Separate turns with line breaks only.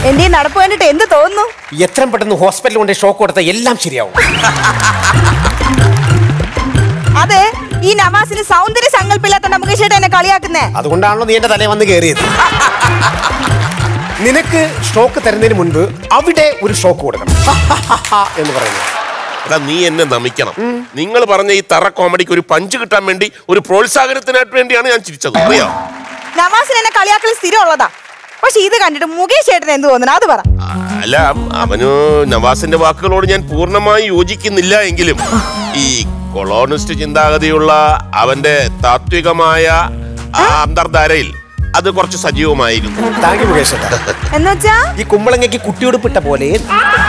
എന്റെ ഈ നടപ്പ് കണ്ടിട്ട് എന്ത് തോന്നുന്നു
എത്രയും പെട്ടെന്ന് ഹോസ്പിറ്റലിൽ കൊണ്ട് ഷോക്ക് കൊടുത്താൽ എല്ലാം ശരിയാവും
അതെ ഈ നവാസിന് സൗന്ദര്യ സങ്കല്പമില്ലാത്ത മുകേഷ് ചേട്ടൻ എന്നെ കളിയാക്കുന്നേ
അതുകൊണ്ടാണല്ലോ നീ എന്റെ തലയിൽ വന്ന് കയറിയത് നിനക്ക് ഷോക്ക് തരുന്നതിന് മുൻപ് അവിടെ ഒരു ഷോക്ക് കൊടുക്കണം എന്ന് പറയുന്നത്
എടാ നീ എന്നെ നമിക്കണം നിങ്ങൾ പറഞ്ഞ ഈ തറ കോമഡിക്ക് ഒരു പഞ്ച് കിട്ടാൻ വേണ്ടി ഒരു പ്രോത്സാഹനത്തിനായിട്ട് വേണ്ടിയാണ് ഞാൻ ചിരിച്ചത് അറിയോ
നവാസിന് എന്നെ കളിയാക്കൽ സ്ഥിരം ഉള്ളതാ പക്ഷെ ഇത് കണ്ടിട്ട് മുകേഷ് ചേട്ടൻ എന്ത് തോന്നുന്നു അത് പറ
അല്ല അവന് നവാസിന്റെ വാക്കുകളോട് ഞാൻ പൂർണ്ണമായി യോജിക്കുന്നില്ല എങ്കിലും ഈ കൊളോണിസ്റ്റ് ചിന്താഗതിയുള്ള അവന്റെ താത്വികമായ ആ അന്തർധാരയിൽ അത് കുറച്ച് സജീവമായിരുന്നു
താങ്ക് യു മുകേഷ് ഏട്ടാ.
എന്ന് വെച്ചാ
ഈ കുമ്പളങ്ങയ്ക്ക് കുട്ടിയുടുപ്പിട്ട പോലെ